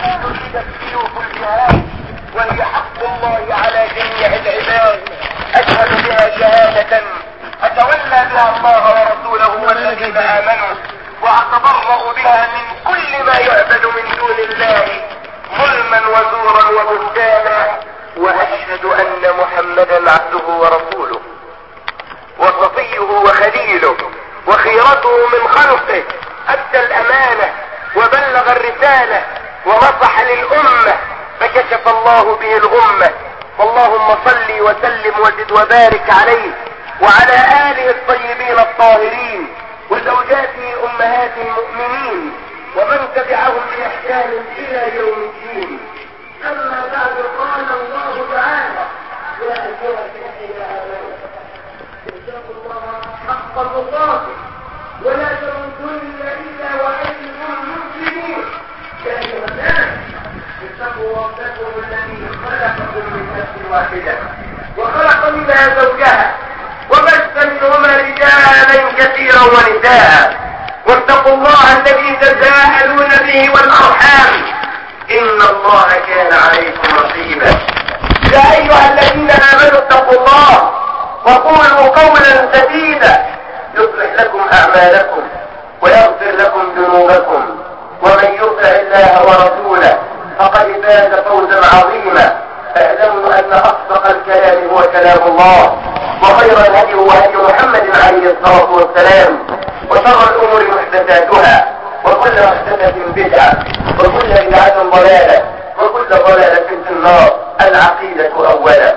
تريد السيوف الجهاد وهي حق الله على جميع العباد اشهد بها شهادة اتولى بها الله ورسوله والذين امنوا واتبرأ بها من كل ما يعبد من دون الله ظلما وزورا وبهتانا واشهد ان محمدا عبده ورسوله وصفيه وخليله وخيرته من خلقه ادى الامانة وبلغ الرسالة ونصح للامة فكشف الله به الامة فاللهم صل وسلم وزد وبارك عليه وعلى اله الطيبين الطاهرين وزوجاته امهات المؤمنين ومن تبعهم باحسان الى يوم الدين اما بعد قال الله تعالى يا ايها الذين امنوا اتقوا الله حق تقاته ولا تموتن الا وانتم مسلمون يا ايها الناس اتقوا ربكم الذي خلقكم من نفس واحده وخلق منها زوجها وبث منهما رجالا كثيرا ونساء واتقوا الله الذي تساءلون به والارحام ان الله كان عليكم رقيبا يا ايها الذين امنوا اتقوا الله وقولوا قولا سديدا يصلح لكم اعمالكم ويغفر لكم ذنوبكم ومن يطع الله ورسوله فقد فاز فوزا عظيما اعلموا ان اصدق الكلام هو كلام الله وخير الهدي هو هدي محمد عليه الصلاه والسلام وشر الامور محدثاتها وكل محدثه بدعه وكل بدعه ضلاله وكل ضلاله في النار العقيده اولا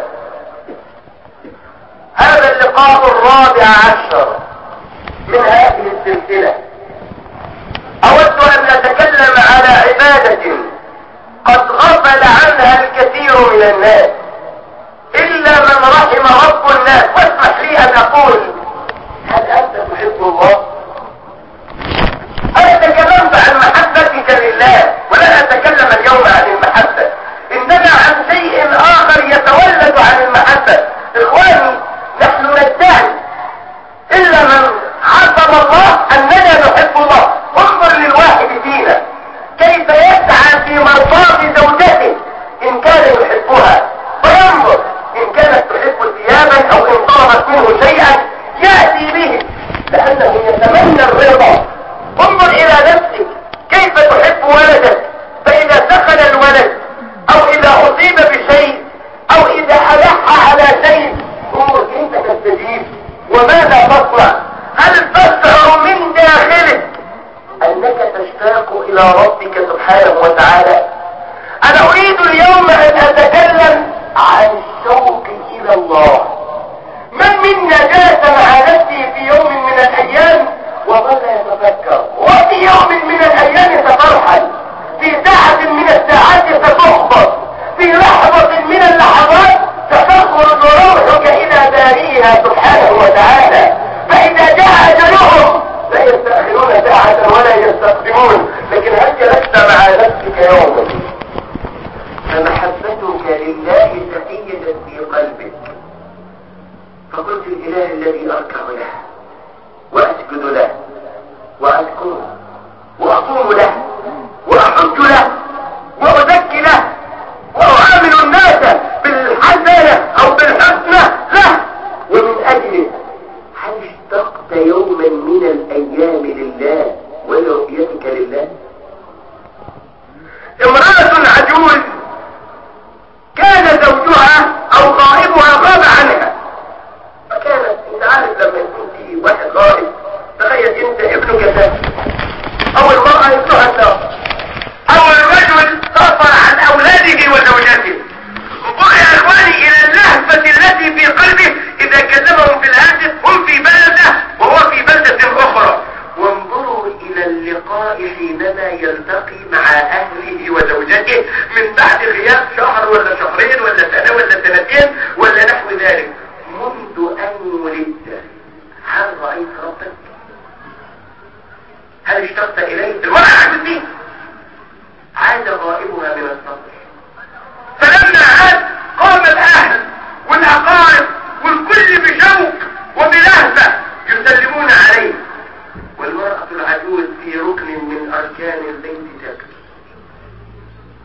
هذا اللقاء الرابع عشر من هذه السلسله اود ان نتكلم على عباده قد غفل عنها الكثير من الناس الا من رحم رب الناس واسمح لي ان اقول هل انت تحب الله انا تكلمت عن محبتك لله ولا اتكلم اليوم عن المحبة انما عن شيء اخر يتولد عن المحبة اخواني نحن ندعي الا من عصم الله اننا نحب الله انظر للواحد فينا كيف يسعى في مرضاة زوجته ان كان يحبها وينظر ان كانت تحب ثيابا او ان طلبت منه شيئا يأتي به لانه يتمنى الرضا انظر الى نفسك كيف تحب ولدك فاذا دخل الولد او اذا اصيب بشيء او اذا الح على شيء انظر كيف تستجيب وماذا تصنع هل تشعر من داخلك انك تشتاق الى ربك سبحانه وتعالى انا اريد اليوم ان اتكلم عن الشوق الى الله من منا جاء مع نفسه في يوم من الايام وظل يتفكر وفي يوم من الايام سترحل في ساعة من الساعات ستخبط في لحظة من اللحظات ستخرج روحك الى بارئها سبحانه وتعالى فاذا جاء اجلهم لا يستأخرون ساعة ولا يستقدمون لكن هل جلست مع نفسك يوما فمحبتك لله تحية في قلبك فقلت الاله الذي اركع له واسجد له واذكره واصوم له واحج له وازكي له واعامل الناس بالحسنة او بالحسنى له ومن اجله هل اشتقت يوما من الايام لله ولرؤيتك لله امرأة عجوز كان زوجها او غائبها غاب عنها فكانت انت عارف لما يكون في واحد غائب تخيل انت ابنك ده او المرأة ابنها ده او الرجل سافر عن اولاده وزوجاته انظر يا اخواني الى اللهفة التي في قلبه اذا كلمهم في الهاتف هم في بلده وهو في بلدة اخرى وانظروا الى اللقاء حينما يلتقي مع اهله وزوجته من بعد غياب شهر ولا شهرين ولا سنة ولا سنتين ولا نحو ذلك منذ ان ولدت هل رأيت ربك هل اشتقت اليه المرأة عجبت دي عاد غائبها من السفر فلما عاد قام الاهل والاقارب والكل بشوق وبلهفة يسلمون عليه والمرأة العجوز في ركن من اركان البيت تبكي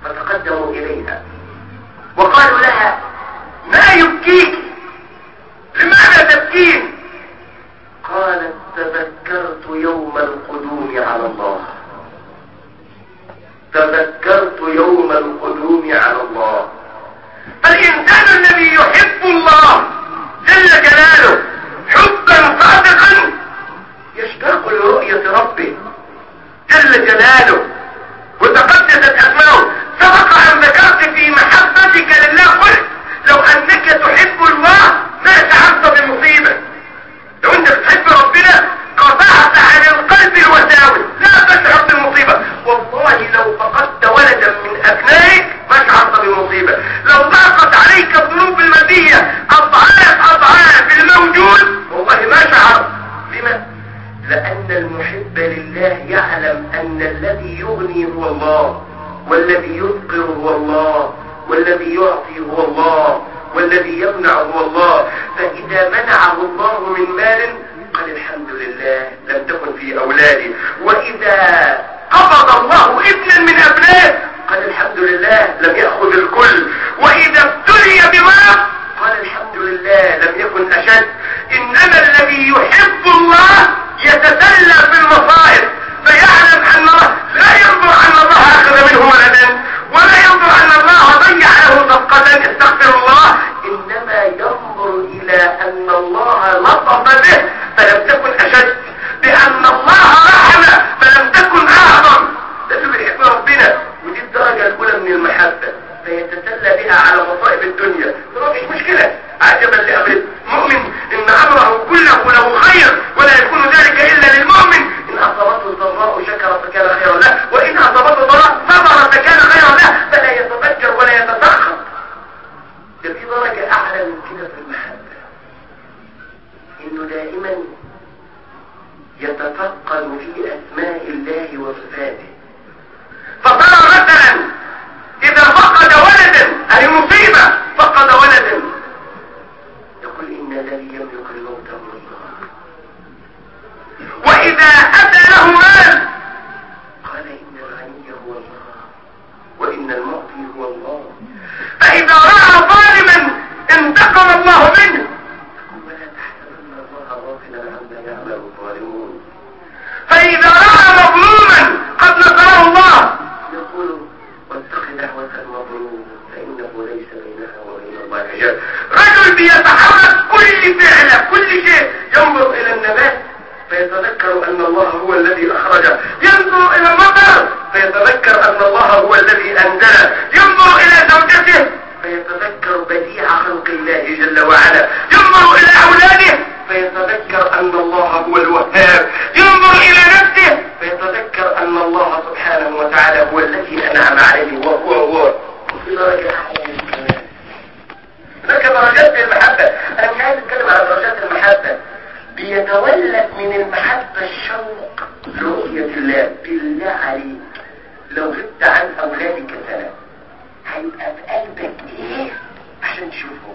تذكرت يوم القدوم على الله فالإنسان الذي يحب الله جل جلاله حبا صادقا يشتاق لرؤية ربه جل جلاله وتقدست أسماؤه سبق أن ذكرت في محبتك لله قلت لو أنك تحب الله ما شعرت بمصيبة لو أنك تحب ربنا قطعت عن القلب الوساوس لا تشعر بمصيبة والله لو فقدت ولدا من أبنائك ما شعرت بمصيبة لو ضاقت عليك الظروف المادية أضعاف أضعاف الموجود والله ما شعرت لما؟ لأن المحب لله يعلم أن الذي يغني هو الله والذي يفقر هو الله والذي يعطي هو الله والذي يمنع هو الله فإذا منعه الله من مال قال الحمد لله لم تكن في أولادي وإذا قبض الله ابنا من أبنائه قال الحمد لله لم يأخذ الكل وإذا ابتلي بمرض قال الحمد لله لم يكن أشد إنما الذي يحب الله يتسلى في المصائب فيعلم أن الله لا ينظر أن الله أخذ منه ولدا ولا ينظر أن الله ضيع له صفقة استغفر الله إنما ينظر إلى أن الله لطف به فلم تكن أشد بأن الله رحم فلم تكن أعظم لازم يحب ربنا ودي الدرجة الأولى من المحبة فيتسلى بها على مصائب الدنيا ما فيش مشكلة عجبا لأمر المؤمن إن أمره كله له خير ولا يكون ذلك إلا للمؤمن إن أصابته ضراء شكر فكان خيرا له وإن أصابته ضراء صبر فكان خيرا له فلا يتفجر ولا يتسخط ده في درجة أعلى من كده في المحبة إنه دائما يتفقد في أسماء الله وصفاته فترى مثلا إذا فقد ولدا أي مصيبة فقد ولدا يقول إن الذي يملك الموت هو الله وإذا أتى له مال قال إن الغني هو الله وإن المعطي هو الله فإذا رأى ظالما انتقم الله منه يقول ولا تحسبن الله غافلا عما يعمل الظالمون فإذا رأى مظلوما قد نصره الله يقول واتق دعوة المظلوم فإنه ليس بينها وبين الله حجاب رجل بيتحرك كل فعله كل شيء ينظر إلى النبات فيتذكر أن الله هو الذي أخرجه ينظر إلى المطر فيتذكر أن الله هو الذي أنزله ينظر إلى زوجته فيتذكر بديع خلق الله جل وعلا ينظر إلى أولاده فيتذكر أن الله هو الوهاب ينظر إلى نفسه فيتذكر أن الله سبحانه وتعالى هو الذي أنعم عليه وهو هو وفي درجة أعلى من كمان هناك درجات في المحبة أنا مش عايز أتكلم على درجات المحبة بيتولد من المحبة الشوق لرؤية الله بالله عليك لو غبت عن أولادك سنة هيبقى في قلبك إيه عشان تشوفهم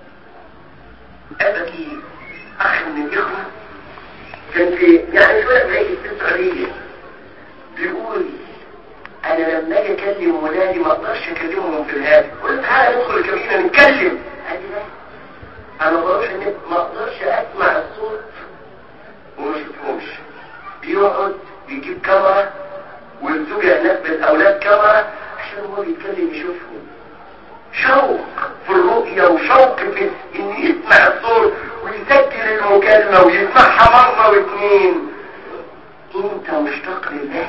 قلبك إيه أخ من الإخوة كان في يعني شوية زي في السعودية بيقول أنا لما أجي أكلم ولادي ما أقدرش أكلمهم في الهاتف قلت تعالى ندخل الكابينة نتكلم قال لي لا انا بروح النت ما اقدرش اسمع الصوت وما اشوفهمش بيقعد يجيب كاميرا والزوجة هناك بالاولاد كاميرا عشان هو بيتكلم يشوفهم شوق في الرؤية وشوق في ان يسمع الصوت ويسجل المكالمة ويسمعها مرة واثنين انت مشتاق لله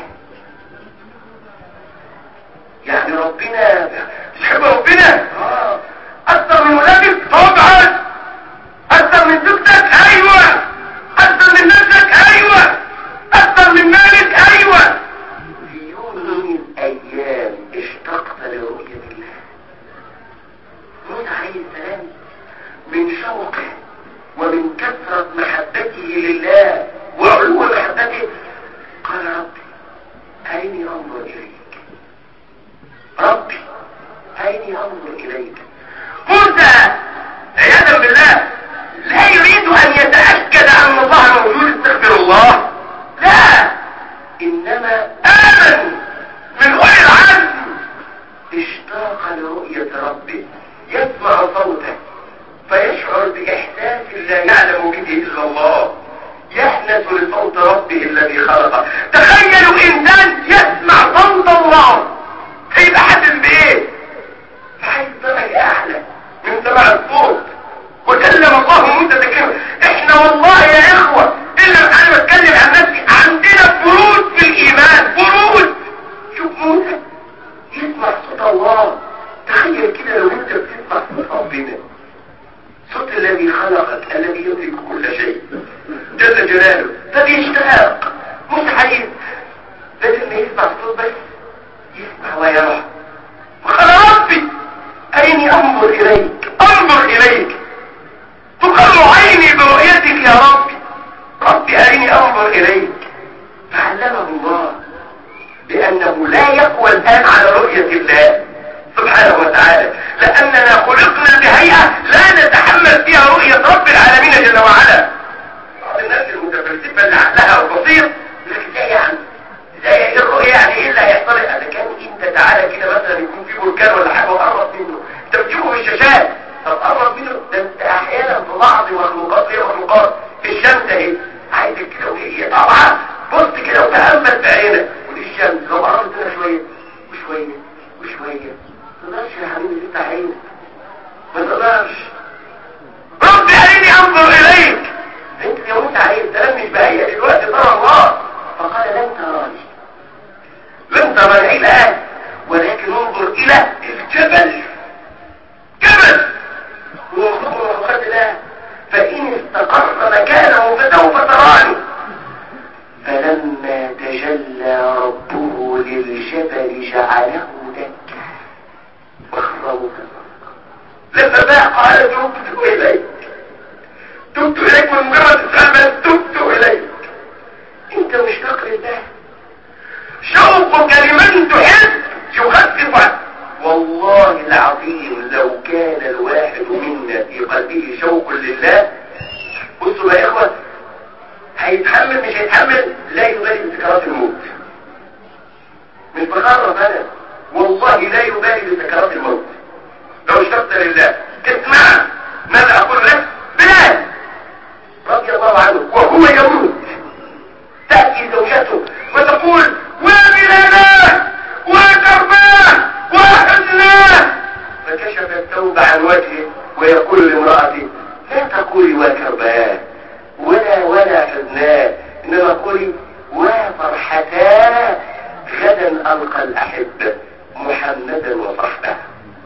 يعني ربنا تحب ربنا اه اكثر من ولادك طبعا اكثر من زوجتك ايوه اكثر من نفسك ايوه اكثر من مالك ايوه في يوم من الايام اشتقت لرؤية الله موسى عليه السلام من شوقه ومن كثرة محبته لله وعلو محبته قال ربي أرني أنظر إليك ربي أرني أنظر إليك موسى عياذا بالله لا يريد ان يتأكد ان الله موجود استغفر الله لا انما امن من اولي العزم اشتاق لرؤية ربه يسمع صوته فيشعر باحساس لا يعلم به الا الله يحنس لصوت ربه الذي خلقه تخيلوا انسان يسمع صوت الله ويرى وقال ربي أرني أنظر إليك أنظر إليك تقر عيني برؤيتك يا ربي ربي أرني أنظر إليك فعلمه الله بأنه لا يقوى الآن على رؤية الله سبحانه وتعالى لأننا خلقنا بهيئة لا نتحمل فيها رؤية رب العالمين جل وعلا بعض الناس المتفلسفة اللي عقلها بسيط يقول لك ازاي يعني ازاي ايه الرؤية يعني ايه اللي هيحصل اذا كان انت تعالى كده مثلا يكون في بركان ولا حاجة وقرب منه انت بتجيبه في الشاشات طب قرب منه ده انت احيانا في بعض مخلوقات هي مخلوقات الشمس اهي عايزك كده وهي طبعا بص كده وتأمل بعينك ودي الشمس لو قربت منها شوية وشوية وشوية ما تقدرش يا حبيبي تفتح عينك ما تقدرش رب عيني انظر اليك انت لو انت عايز ده مش بهيئة دلوقتي ترى الله فقال لن تراني لن تراني الان ولكن انظر الى الجبل جبل هو مخلوق من مخلوقات الله فان استقر مكانه فسوف تراني فلما تجلى ربه للجبل جعله دكا وخره لما بقى قال تبت اليك تبت اليك من مجرد السؤال بس تبت اليك انت مشتاق لله شوقك لمن تحب يخفف عنك والله العظيم لو كان الواحد منا في قلبه شوق لله بصوا بقى يا اخوه هيتحمل مش هيتحمل لا يبالي بسكرات الموت مش بخرف انا والله لا يبالي بسكرات الموت لو اشتقت لله اسمع ماذا اقول لك بلال رضي الله عنه وهو يموت تأتي زوجته وتقول وبلالاه وكرباه وحزناه فكشف الثوب عن وجهه ويقول لامرأته لا تقولي وكرباه ولا ولا حزناه انما قولي وفرحتاه غدا القى الاحبه محمدا وصحبه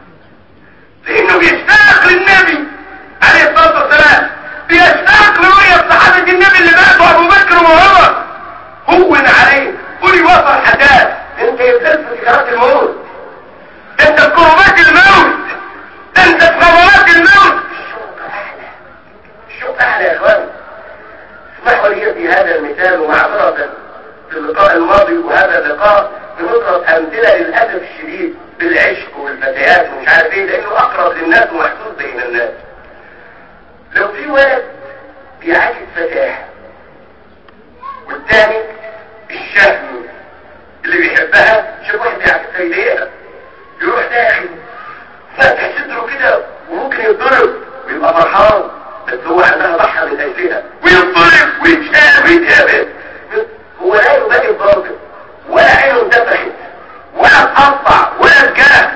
لانه بيشتاق للنبي عليه الصلاه والسلام بيشتاق لرؤيه صحابه النبي اللي ماتوا ابو بكر وعمر هون عليه قولي وفرحتاه انت يبتلف سكرات الموت انت في كربات الموت انت في غمرات الموت الشوق اعلى الشوق اعلى يا اخوان اسمحوا لي في هذا المثال ومعذرة في اللقاء الماضي وهذا اللقاء بنضرب امثلة للأسف الشديد بالعشق والفتيات ومش عارف ايه لانه اقرب للناس ومحسوس بين الناس لو في ولد بيعاكس فتاة والتاني الشهم اللي بيحبها شوف واحد بيعاكسها يضايقها يروح داخل فتح صدره كده وممكن يتضرب ويبقى فرحان بس هو عندها ضحى من اجلها وينطلق ويتشال ويتقابل هو لا يبالي بضربه ولا عينه انتفخت ولا اتقطع ولا اتجاه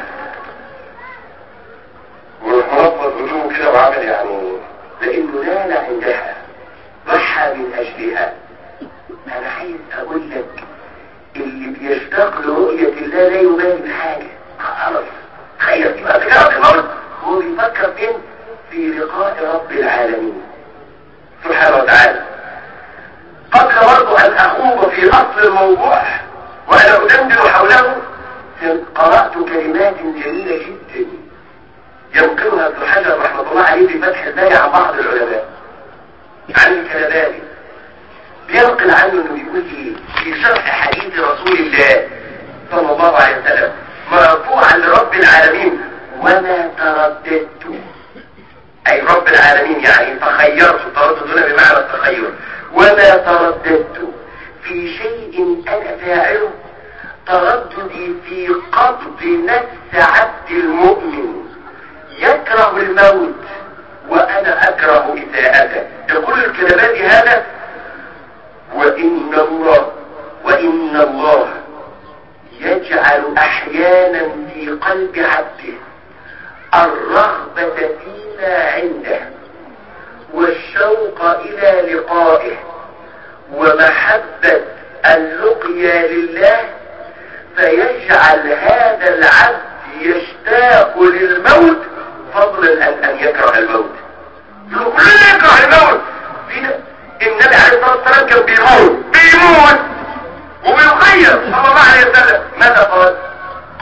ورفض هدوء كده وعمل يعني لانه نال عندها ضحى من اجلها انا عايز اقول لك اللي بيشتاق لرؤية الله لا يبالي بحاجة خلاص تخيل تبقى سكرات الموت هو بيفكر فين في لقاء رب العالمين سبحانه وتعالى قبل برضو ان اخوض في اصل الموضوع وانا ادندن حوله قرأت كلمات جميلة جدا ينقلها ابن حجر رحمة الله عليه في فتح الباري عن بعض العلماء عن الكلباني بينقل عنه انه بيقول ايه في شرح حديث رسول الله صلى الله عليه وسلم مرفوعا لرب العالمين وما ترددت اي رب العالمين يعني تخيرت تردد هنا بمعنى التخير وما ترددت في شيء انا فاعله ترددي في قبض نفس عبد المؤمن يكره الموت وانا اكره اساءته يقول الكلمات هذا وان الله وان الله يجعل احيانا في قلب عبده الرغبة فيما عنده والشوق الى لقائه ومحبة اللقيا لله فيجعل هذا العبد يشتاق للموت فضلا عن ان يكره الموت يقول كلنا يكره الموت فينا النبي عليه الصلاة والسلام كان بيموت بيموت وبيخير صلى الله عليه وسلم ماذا قال قال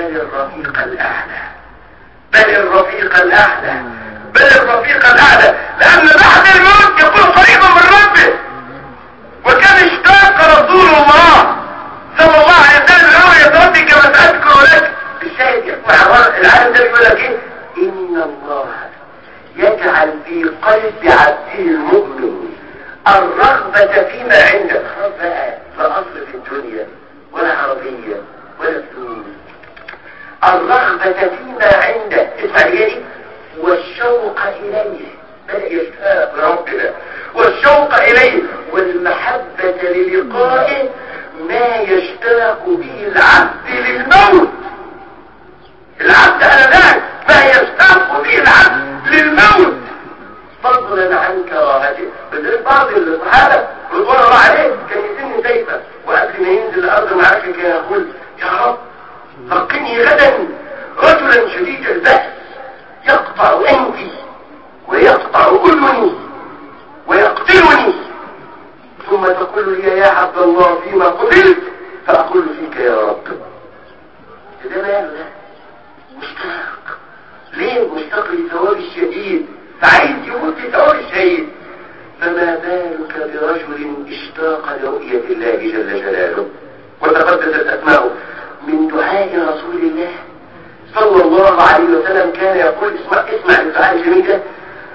بل الرفيق الاعلى بل الرفيق الاعلى بل الرفيق الاعلى لان بعد الموت يكون قريبا من ربه وكان اشتاق رسول الله صلى الله عليه وسلم رؤية ربي كما سأذكر لك الشاهد يسمع العالم ده بيقول لك ايه ان الله يجعل في قلب عبده المؤمن الرغبة فيما عنده بقى لا اصل في الدنيا ولا عربية ولا فلوس الرغبة فيما عنده اسمع دي والشوق اليه بدأ يشتاق لربنا والشوق اليه والمحبة للقائه ما يشتاق به العبد للموت العبد على ذلك ما يشتاق به العبد للموت فضلا عن كراهته بدل بعض الصحابة رضوان الله عليه كان يتم سيفا وقبل ما ينزل الارض معركة كان يقول يا رب لقني غدا رجلا شديد البأس يقطع انفي ويقطع اذني ويقتلني ثم تقول لي يا عبد الله فيما قتلت فأقول فيك يا رب ده ماله ده مشتاق ليه مشتاق لثواب الشهيد فعايز يموت لثواب الشهيد فما بالك برجل اشتاق لرؤية الله جل جلاله وتقدست أسماؤه من دعاء رسول الله صلى الله عليه وسلم كان يقول اسمع اسمع الدعاء الجميل ده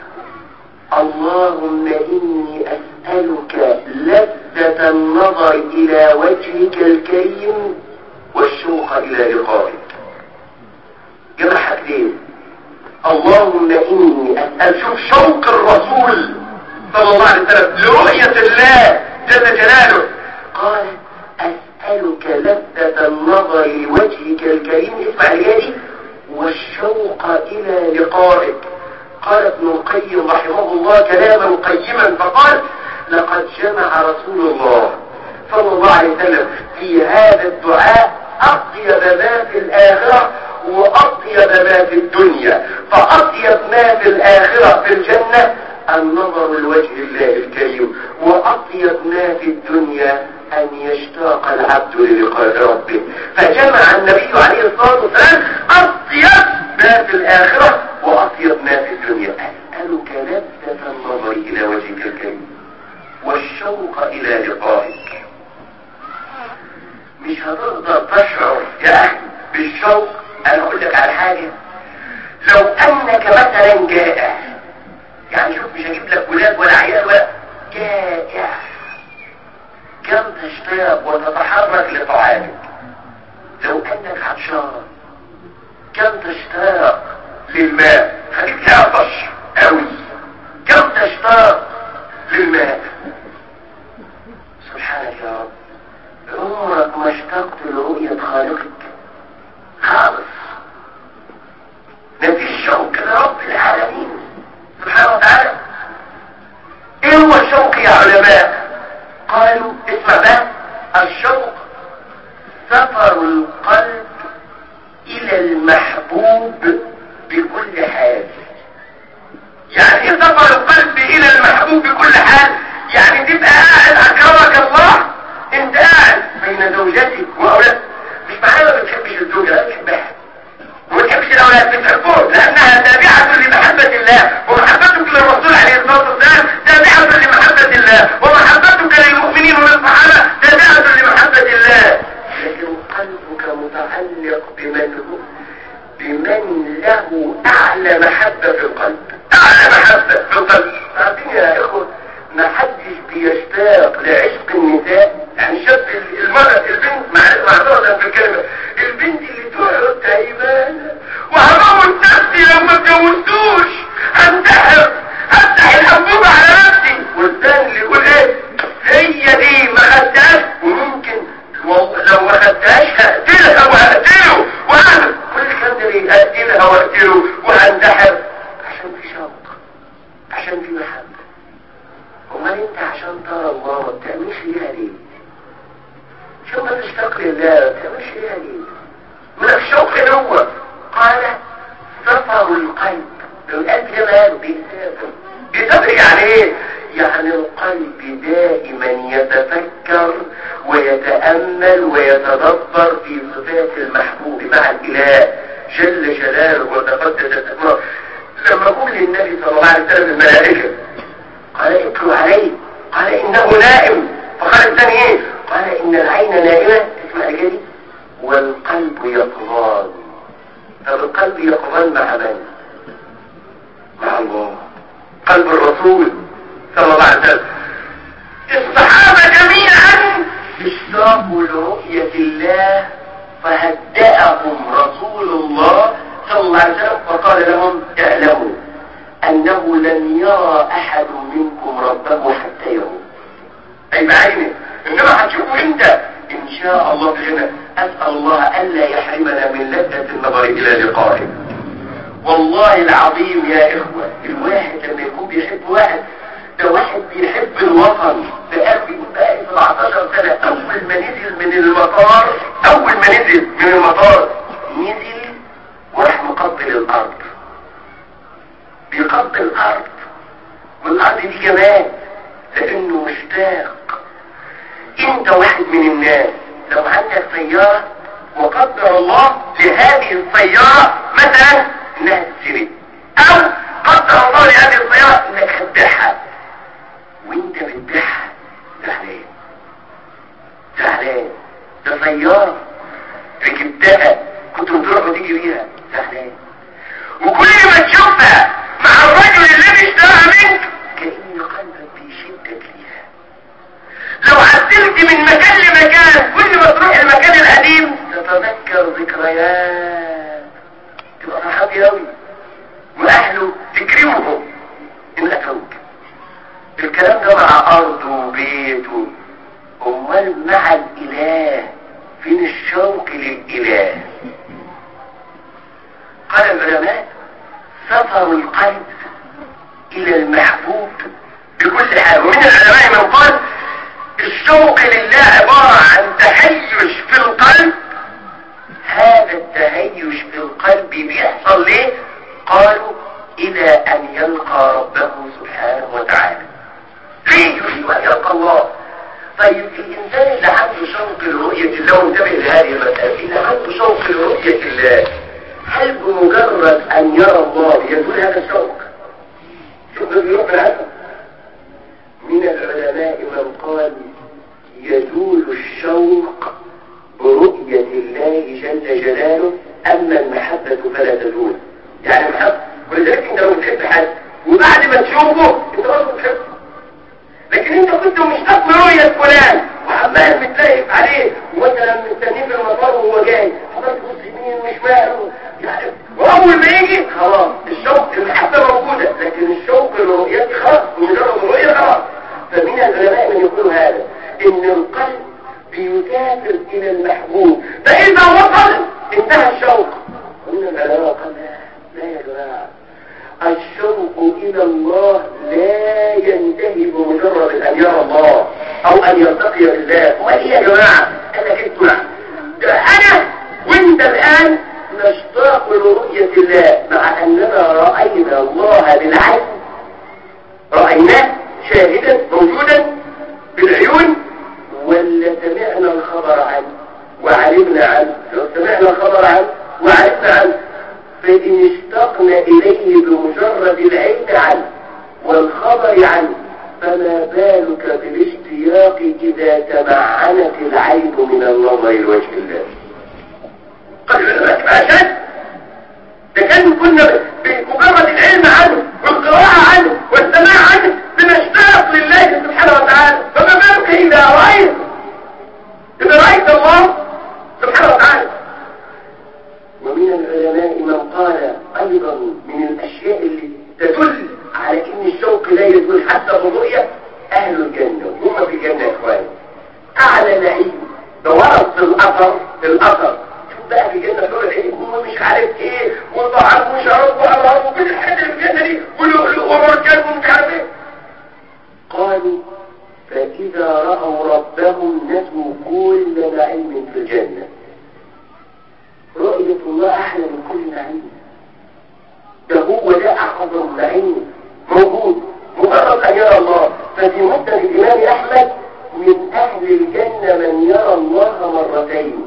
اللهم إني أسألك لذة النظر إلى وجهك الكريم والشوق إلى لقائك جمع حاجتين اللهم إني أسأل شوف شوق الرسول صلى الله عليه وسلم لرؤية الله جل جلاله قال أسألك لذة النظر لوجهك الكريم اسمع اليدي والشوق إلى لقائك قال ابن القيم رحمه الله كلاما قيما فقال لقد جمع رسول الله صلى الله عليه وسلم في هذا الدعاء أطيب ما في الآخرة وأطيب ما في الدنيا فأطيب ما في الآخرة في الجنة النظر لوجه الله الكريم وأطيب ما في الدنيا أن يشتاق العبد للقاء ربه فجمع النبي عليه الصلاة والسلام أطيب ما في الآخرة وأطيب ما في الدنيا أسألك لذة النظر إلى وجهك الكريم والشوق إلى لقائك مش هتقدر تشعر يا أخي بالشوق أنا أقول لك على حاجة لو أنك مثلا جائع يعني شوف مش هجيب لك ولاد ولا عيال ولا جائع كم تشتاق وتتحرك لطعامك لو أنك عطشان كم تشتاق للماء خليك تعطش قوي كم تشتاق للماء سبحانك يا رب عمرك ما اشتقت لرؤية خالقك خالص مفيش شوق لرب العالمين سبحانه وتعالى ايه هو الشوق يا علماء قالوا اسمع بقى الشوق سفر القلب الى المحبوب بكل حال يعني ايه سفر القلب الى المحبوب بكل حال يعني تبقى قاعد اكرمك الله انت قاعد بين زوجتك واولادك مش معناه ما بتحبش الزوجه لا بتحبها وما بتحبش الاولاد بتحبهم لانها تابعه لمحبه الله ومحبتك للرسول عليه الصلاه والسلام تابعه لمحبه الله ومحبتك للمؤمنين وللصحابه تابعه لمحبه الله لكن قلبك متعلق بمن هو بمن له اعلى محبه في القلب اعلى محبه في القلب عارفين يا اخوه ما حدش بيشتاق لعشق النساء يعني شاب المرأة البنت معذرة في الكلمة البنت اللي تقعد تايبانة وهموت نفسي لو ما اتجوزتوش هنتحر هفتح الانبوبة على نفسي والثاني اللي يقول ايه هي دي ما خدتهاش وممكن لو ما خدتهاش هقتلها وهقتله وهعمل كل الكلام ده ليه هقتلها واقتله وهنتحر عشان في شوق عشان في محبة امال انت عشان ترى الله ما بتعملش ليها ليه شو ما تشتاق لله ما بتعملش ليها ليه من الشوق هو قال سفر القلب القلب ده ماله بيسافر بيسافر يعني ايه يعني القلب دائما يتفكر ويتأمل ويتدبر في صفات المحبوب مع الاله جل جلاله وتقدست اسمه لما قول للنبي صلى الله عليه وسلم الملائكة قال اتلوا عليه قال انه نائم فقال الثاني ايه قال ان العين نائمة اسمع الجدي والقلب يقظان طب القلب يقظان مع من مع الله قلب الرسول صلى الله عليه وسلم الصحابة جميعا اشتاقوا لرؤية الله فهدأهم رسول الله صلى الله عليه وسلم فقال لهم اعلموا انه لن يرى احد منكم ربه حتى يروا اي بعينه انما هتشوفوا انت ان شاء الله بجنة اسأل الله الا يحرمنا من لذة النظر الى لقائه والله العظيم يا اخوة الواحد لما يكون بيحب واحد ده واحد بيحب الوطن ده قلبي يقول بقى 17 سنة اول ما نزل من المطار اول ما نزل من المطار نزل وراح مقبل الارض بيقبل الارض والارض دي كمان لانه مشتاق انت واحد من الناس لو عندك سيارة وقدر الله لهذه السيارة مثلا انها تسرق او قدر الله لهذه السيارة انك هتبيعها وانت بتبيعها زعلان زعلان ده سيارة ركبتها كنت بتروح وتيجي بيها زعلان وكل ما تشوفها مع الرجل الذي اشتراها منك كأن قلبك بيشدك ليها لو عدلت من مكان لمكان كل ما تروح المكان القديم تتذكر ذكريات تبقى فرحان قوي واهله تكرمهم ان اتوك الكلام ده مع ارض وبيت امال مع الاله فين الشوق للاله قال العلماء سفر القلب الى المحبوب بكل حال ومن العلماء من قال الشوق لله عبارة عن تهيج في القلب هذا التهيج في القلب بيحصل ليه قالوا الى ان يلقى ربه سبحانه وتعالى ليه يريد ان يلقى الله طيب الانسان اللي عنده شوق لرؤية الله وانتبه لهذه المسألة اللي عنده شوق لرؤية الله هل بمجرد ان يرى الله يزول هذا الشوق شوف بيروح من عدم من العلماء من قال يزول الشوق برؤية الله جل جلاله اما المحبة فلا تزول يعني المحبة ولذلك انت لو بتحب حد وبعد ما تشوفه انت برضه بتحبه لكن انت كنت مشتاق لرؤية فلان وعمال متلاقف عليه ومثلا مستنيه في المطار وهو جاي حضرتك تبص يمين وشمال يعني واول ما يجي خلاص الشوق المحبة موجودة لكن الشوق لرؤيته خلاص مجرد الرؤية خلاص فمن العلماء من يقول هذا ان القلب بيسافر الى المحبوب فاذا وصل انتهى الشوق ومن العلماء قال لا يا جماعه الشوق الى الله لا ينتهي بمجرد ان يرى الله او ان يلتقي بالله امال ايه يا جماعه انا كنت انا وانت الان نشتاق لرؤية الله مع اننا رأينا الله بالعين رأيناه شاهدا موجودا بالعيون ولا سمعنا الخبر عنه وعلمنا عنه لو سمعنا الخبر عنه وعرفنا عنه فإن اشتقنا إليه بمجرد العلم عنه والخبر عنه فما بالك بالاشتياق إذا تمعنت العين من النظر لوجه الله قد تبقى أشد ده كان كنا بمجرد العلم عنه والقراءة عنه والسماع عنه بنشتاق لله سبحانه وتعالى فما بالك إذا رأيت إذا رأيت الله سبحانه وتعالى ومن العلماء من قال ايضا من الاشياء اللي تدل على ان الشوق لا يزول حتى بالرؤية اهل الجنة هم في الجنة يا اخواني اعلى نعيم ده ورد في الاثر في الاثر شوف بقى في الجنة دول العين هم مش عارف ايه وطعام وشراب وانهار وكل الحاجات اللي في الجنة دي ولؤلؤ ومرجان ومش عارف ايه قالوا فاذا رأوا ربهم نسوا كل نعيم في الجنة رؤية الله أحلى من كل نعيم ده هو ده أعظم نعيم موجود مجرد أن يرى الله ففي مسند الإمام أحمد من اهل الجنة من يرى الله مرتين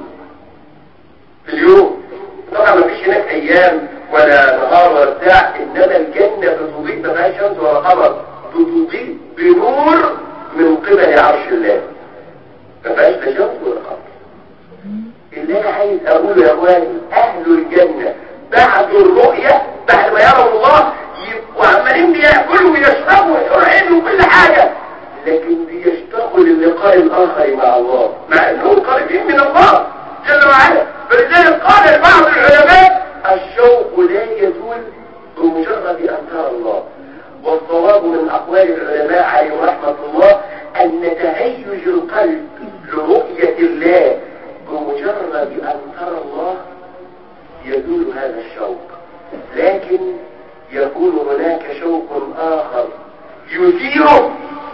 في اليوم طبعا ما فيش هناك ايام ولا نهار ولا بتاع انما الجنة بتضيء ما فيهاش شمس ولا قمر بتضيء بنور من قبل عرش الله ما فيهاش لا شمس ولا قمر اللي انا عايز اقوله يا اخواني اهل الجنة بعد الرؤية بعد ما يروا الله يبقوا عمالين بياكلوا ويشربوا ويحروا عينهم وكل حاجة لكن بيشتاقوا للقاء الاخر مع الله مع انهم قريبين من الله جل وعلا فلذلك قال بعض العلماء الشوق لا يزول بمجرد ان ترى الله والصواب من اقوال العلماء عليهم رحمة الله ان تهيج القلب لرؤية الله بمجرد ان ترى الله يزول هذا الشوق لكن يكون هناك شوق اخر يثيره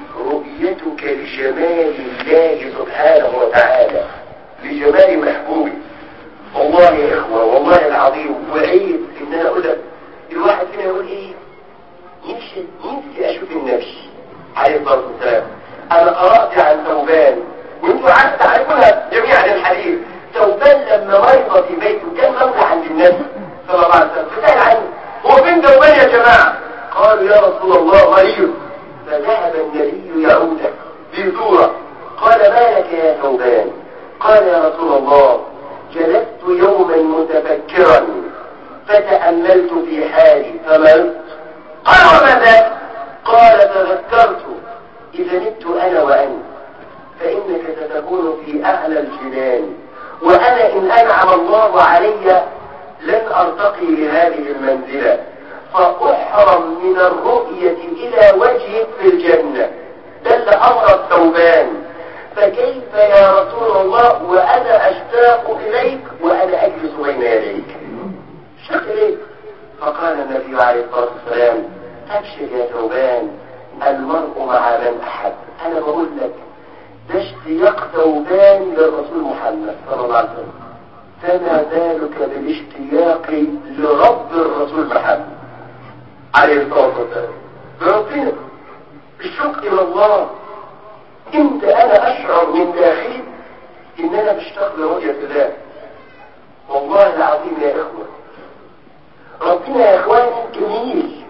رؤيتك لجمال الله سبحانه وتعالى لجمال محبوبي والله يا اخوة والله العظيم وعيد ان انا اقول لك الواحد فينا يقول ايه نفسي نفسي اشوف النبي عليه الصلاه والسلام انا قرات عن ثوبان وانتوا عارف تعرفونها جميعا الحديث ثوبان لما مرض في بيته كان موضع عند النبي صلى الله عليه وسلم فسال عنه هو فين ثوبان يا جماعه قالوا يا رسول الله مريض فذهب النبي يعوده بصوره قال ما لك يا ثوبان قال يا رسول الله جلست يوما متفكرا فتأملت في حالي فمرضت قال وما ذاك قال تذكرت إذا مت أنا وأنت فإنك ستكون في أعلى الجنان وأنا إن أنعم الله علي لن أرتقي لهذه المنزلة فأحرم من الرؤية إلى وجهك في الجنة دل أمر الثوبان فكيف يا رسول الله وأنا أشتاق إليك وأنا أجلس بين يديك اشتاق إليك فقال النبي عليه الصلاة والسلام أبشر يا ثوبان المرء مع من أحب أنا بقول لك ده اشتياق ثوبان للرسول محمد صلى الله عليه وسلم فما بالك بالاشتياق لرب الرسول محمد عليه الصلاة والسلام بربنا بالشوق إلى الله امتى أنا أشعر من داخلي إن أنا بشتاق لرؤية الله والله العظيم يا إخوة ربنا يا إخواني جميل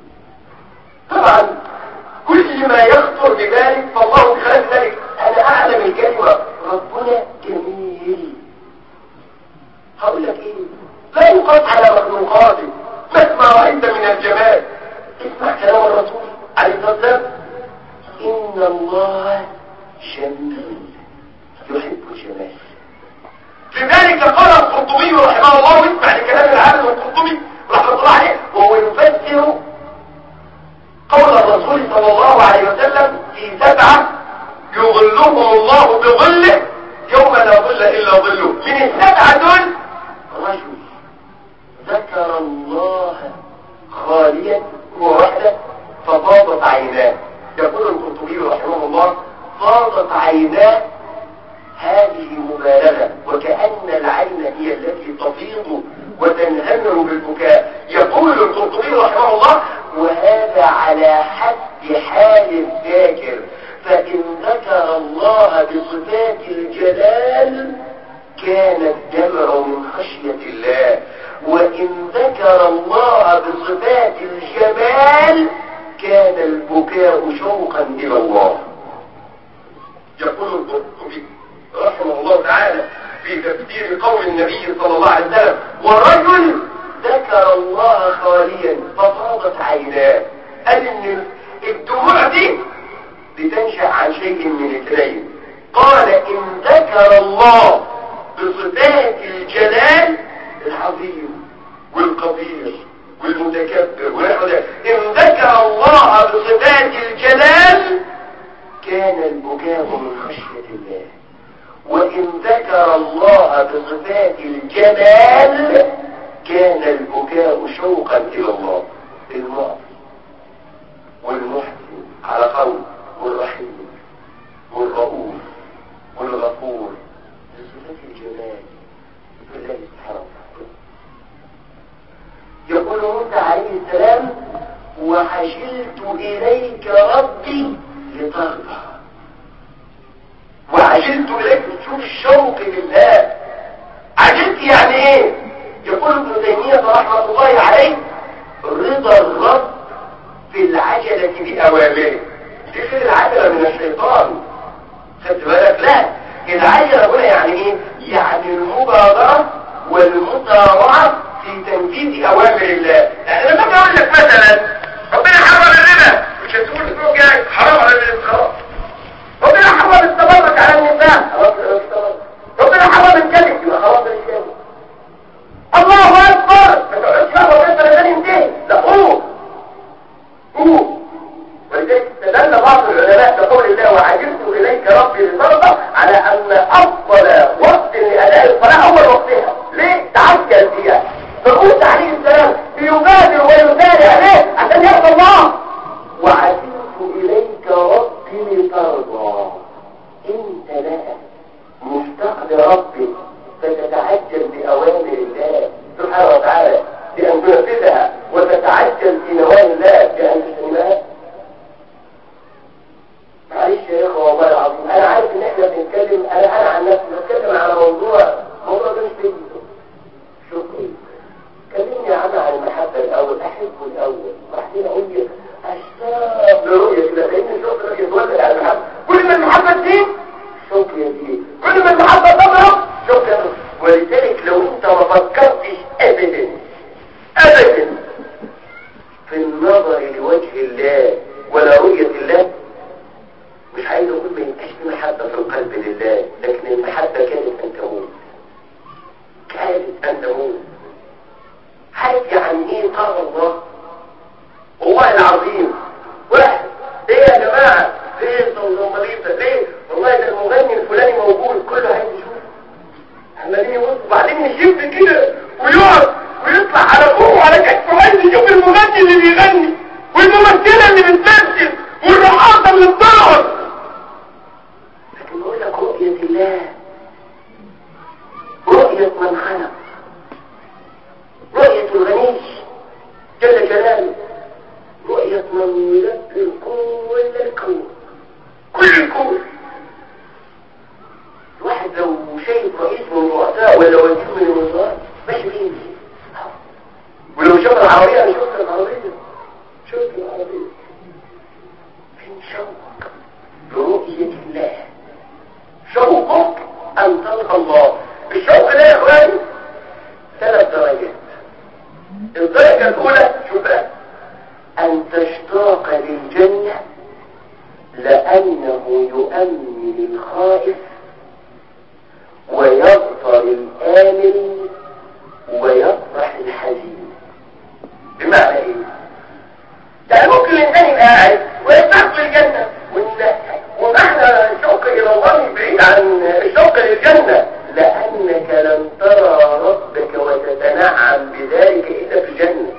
طبعا كل ما يخطر ببالك فالله بخلاف ذلك أنا أعلم الكلمة ربنا جميل هقول لك إيه لا يقاس على مخلوقاته مهما رأيت من الجمال اسمع كلام الرسول عليه الصلاة والسلام إن الله جميل يحب الجمال لذلك قال القرطبي رحمه الله واسمع لكلام العالم القرطبي رحمه الله عليه وهو يفسر قول الرسول صلى الله عليه وسلم في سبعة يظلهم الله بظله يوم لا ظل إلا ظله من السبعة دول رجل ذكر الله خاليا هو وحده ففاضت عيناه يقول القرطبي رحمه الله فاضت عيناه هذه مبالغة وكأن العين هي التي تفيض وتنهمر بالبكاء يقول القرطبي رحمه الله وهذا على حد حال الذاكر فإن ذكر الله بصفات الجلال كان الدمع من خشية الله وإن ذكر الله بصفات الجمال كان البكاء شوقا إلى الله يقول القرطبي رحمه الله تعالى في تفسير قول النبي صلى الله عليه وسلم ورجل ذكر الله خاليا ففاضت عيناه قال ان الدموع دي بتنشأ عن شيء من اثنين قال ان ذكر الله بصفات الجلال العظيم والقدير والمتكبر ونحو ذلك ان ذكر الله بصفات الجلال كان البكاء من خشية الله وإن ذكر الله بصفات الجمال كان البكاء شوقا إلى الله المعطي والمحسن على قول والرحيم والرؤوف والغفور بصفات الجمال بالله سبحانه وتعالى يقول موسى عليه السلام وحشلت إليك ربي لترضى الشوق لله عجبت يعني ايه يقول ابن تيمية رحمة الله عليه رضا الرب في العجلة بأوامره دي غير العجلة من الشيطان خدت بالك لا العجلة هنا يعني ايه يعني المبادرة والمسارعة في تنفيذ اوامر الله يعني لما اقول لك مثلا ربنا حرم الربا مش هتقول اسبوع جاي حرام على الخلاص ربنا حرم التبرك على النساء خلاص التبرك ربنا حرم الكذب يبقى خلاص الكذب الله اكبر ما تقعدش بقى ربنا ثلاثة ينتهي لا قوم قوم ولذلك استدل بعض العلماء بقول الله وعجبت اليك ربي لترضى على ان افضل وقت لاداء الصلاه اول وقتها ليه تعجل فيها فقلت عليه السلام بيبادر ويسارع ليه عشان يرضى الله وعجبت اليك ربي لترضى انت بقى مشتاق لربك فتتعجل باوامر الله سبحانه وتعالى بان تنفذها وتتعجل في نواهي الله بان تسلمها معلش يا اخوة والله العظيم انا عارف ان احنا بنتكلم انا انا عن نفسي بتكلم على موضوع موضوع ده مش بيجي شوف ايه كلمني يا عم عن المحبة الاول احبه الاول وبعدين اقول لك اشتاق لرؤية كده لان شوف لك يتولد على المحبة كل ما المحبة تزيد شوف يا دي كل ما المحبة تضرب شوف يا ولذلك لو انت ما فكرتش ابدا ابدا في النظر لوجه الله ولا رؤية الله مش عايز اقول ما يبقاش في محبة في القلب لله لكن المحبة كانت ان تموت كانت ان تموت عارف يعني ايه قال الله والله العظيم واحد ايه يا جماعة ليه صوت مريضة ليه والله ده المغني الفلاني موجود كله عايز يشوف عمالين يبص وبعدين يشب كده ويقعد ويطلع على فوق وعلى كتفه عايز يشوف المغني اللي بيغني والممثلة اللي بتمثل والرقاصة اللي بترقص لكن بقول لك رؤية الله رؤية من خلق رؤية الغني جل جلاله رؤية من يلبي كل الكون كل الكون الواحد لو شايف رئيس من الرؤساء ولا وزير من الوزراء ماشي فين ولو شاف العربية انا شفت العربية شفت العربية فين شوق لرؤية الله شوقك أن تلقى الله الشوق ده يا إخواني ثلاث درجات الدرجة الأولى شوف بقى أن تشتاق للجنة لأنه يؤمن الخائف ويغفر الآمن ويفرح الحزين بمعنى إيه؟ يعني ممكن الإنسان يبقى قاعد ويشتاق للجنة ونحن شوق إلى الله بعيد عن الشوق للجنة لأنك لن ترى ربك وتتنعم بذلك إلا في الجنة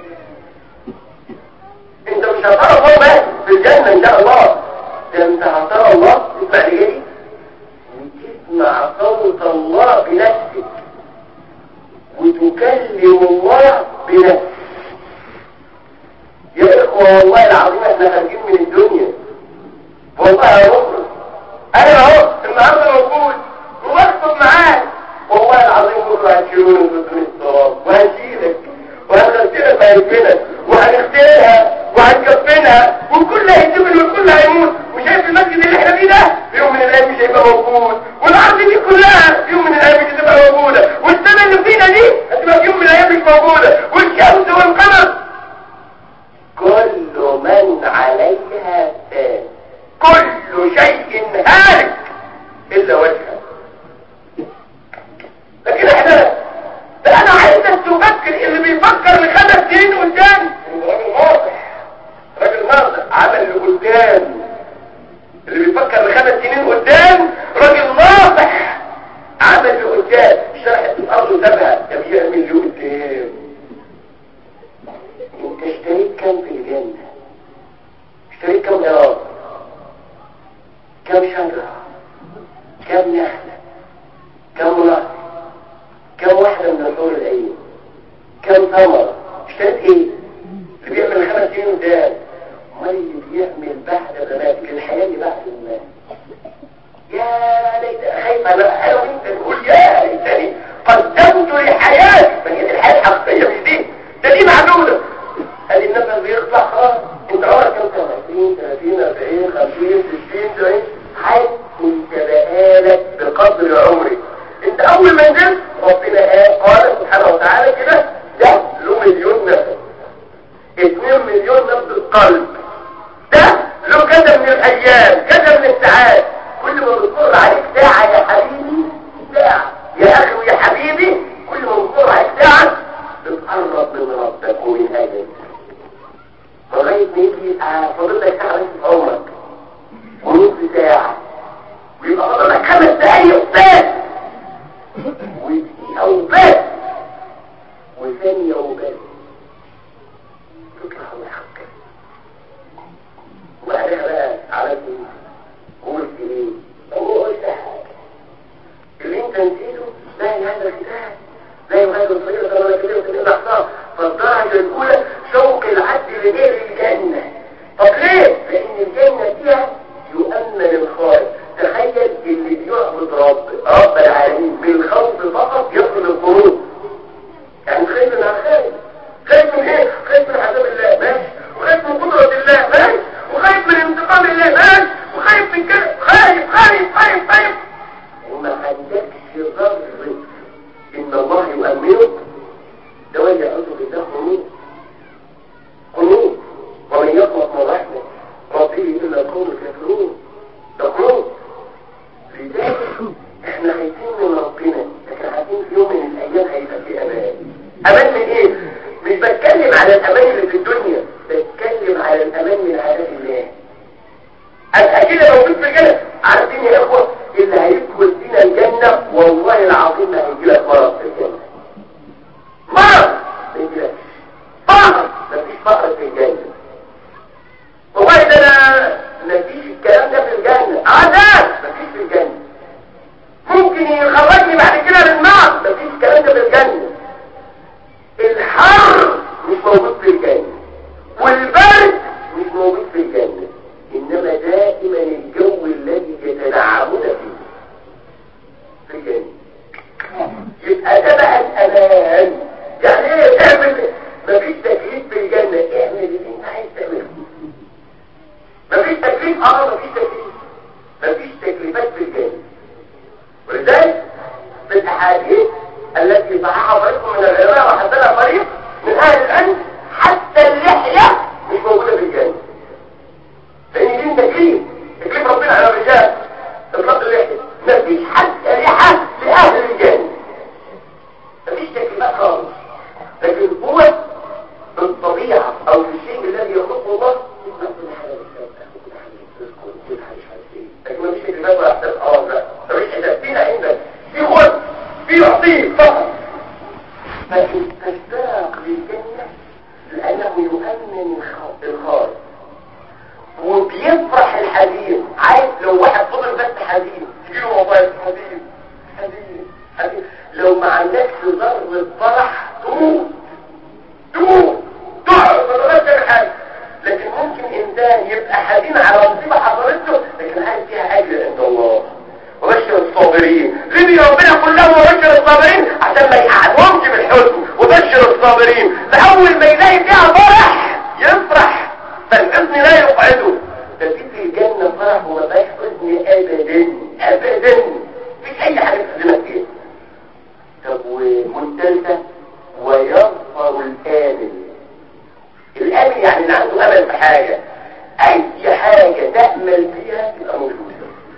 انت مش هترى الله بس في الجنة إن شاء الله ده انت هترى الله اسمع ليه وتسمع صوت الله بنفسك وتكلم الله بنفسك يا إخوة والله العظيم احنا خارجين من الدنيا والله يا رب انا اهو النهارده موجود وبكتب معاك والله العظيم بكره هتشيلوني من التراب وهشيلك وهنغسلك وهنفنك وهنغسلها وهنكفنها والكل هيتبل والكل هيموت وشايف المسجد اللي احنا فيه ده في يوم من الايام مش هيبقى موجود والارض دي كلها في يوم من الايام مش هتبقى موجوده والسنه اللي فينا دي هتبقى في يوم من الايام مش موجوده والشمس والقمر كل من عليها فان كل شيء هالك الا وجهه لكن احنا ده انا عايزك تفكر اللي بيفكر لخمس سنين قدام راجل واضح راجل ناضح عمل لقدام اللي بيفكر لخمس سنين قدام راجل ناصح عمل لقدام شرحت الارض وسابها ده بيعمل لقدام انت اشتريت كام في الجنة اشتريت كام اراضي كم شجرة كم نخلة كم نهر كم واحدة من الحور العين كم ثمرة اشتريت ايه اللي بيعمل خمس سنين قدام امال اللي بيعمل بعد مماتك الحياة اللي بعد الممات يا ليت خايف انا انا وانت بتاعك بتقرب من ربك ومن اجلك لغايه ما يجي فاضل لك ساعه بس في عمرك ونص ساعه ويبقى فاضل لك خمس دقايق بس ودقيقه وبس وثانيه وبس تطلع وحك وبعدها بقى عملت ايه قلت ايه هو قلت حاجه اللي انت نسيته لا هذا كتاب لا يغادر صغيرة ولا كبيرة إلا أحصاها فالدرجة الأولى شوق العبد لغير الجنة طب ليه؟ لأن الجنة فيها يؤمن الخارج تخيل اللي بيعبد رب رب العالمين بالخوف فقط يصل القلوب يعني خايف من الخارج خايف من ايه؟ خايف من عذاب الله ماشي وخايف من قدرة الله ماشي وخايف من انتقام الله ماشي وخايف من كده خايف خايف خايف خايف وما عندكش ذرة ان الله يؤمنك ده وجه يعوذ بالله قنوط قنوط ومن يقنط من رحمه ربه الا القوم الكافرون ده قنوط لذلك احنا خايفين من ربنا لكن عارفين في يوم من الايام هيبقى في امان امان من ايه مش بتكلم على الامان اللي في الدنيا بتكلم على الامان من عذاب الله اكيد موجود في الجنه عارفين يا اخوه اللي هيدخل فينا الجنه والله العظيم ما هيجي لك مرض في الجنه مرض ما يجيلكش فقر مفيش فقر في الجنه والله ده انا مفيش الكلام ده في الجنه عذاب مفيش في الجنه ممكن يخرجني بعد كده من النار مفيش الكلام ده في الجنه الحر مش موجود في الجنه والبرد مش موجود في الجنه انما دائما الجو الذي يتنعمون فيه في الجنة يبقى ده بقى الامان يعني ايه تعمل مفيش تكليف في الجنة اعمل اللي انت عايز تعمله مفيش تكليف اه مفيش تكليف مفيش تكليفات في الجنة ولذلك في الاحاديث التي صححها فريق من العلماء وحسنها فريق من اهل العلم حتى اللحية مش موجودة في الجنة لان دي تكليف تكليف ربنا على الرجال اطلاق اللحية مفيش حتى ريحة لأهل الجنة مفيش تكليفات خالص لكن هو بالطبيعة او في الشيء الذي يخلقه الله لكن مفيش تكليفات ولا احساس اه لا مفيش احساس فينا عندك في خد في يعطيك فقط لكن تشتاق للجنة لأنه يؤمن الخارج وبيفرح الحزين عايز لو واحد فضل بس حزين تجيله موبايل حزين حزين حزين لو ما عندكش ذرة فرح تموت تموت تقعد ما تقدرش تعمل حاجه لكن ممكن انسان يبقى حزين على مصيبه حصلت له لكن عايز فيها اجر عند الله وبشر الصابرين ليه ربنا كلهم وبشر الصابرين عشان ما يقعدهمش بالحزن وبشر الصابرين فاول ما يلاقي فيها فرح يفرح فالحزن لا يقعده ده في في الجنة فرح وما فيهاش حزن ابدا ابدا مفيش اي حاجة تحزنك فيها طب والثالثة ويظهر الامل الامل يعني اللي عنده امل في حاجة اي حاجة تأمل فيها تبقى موجودة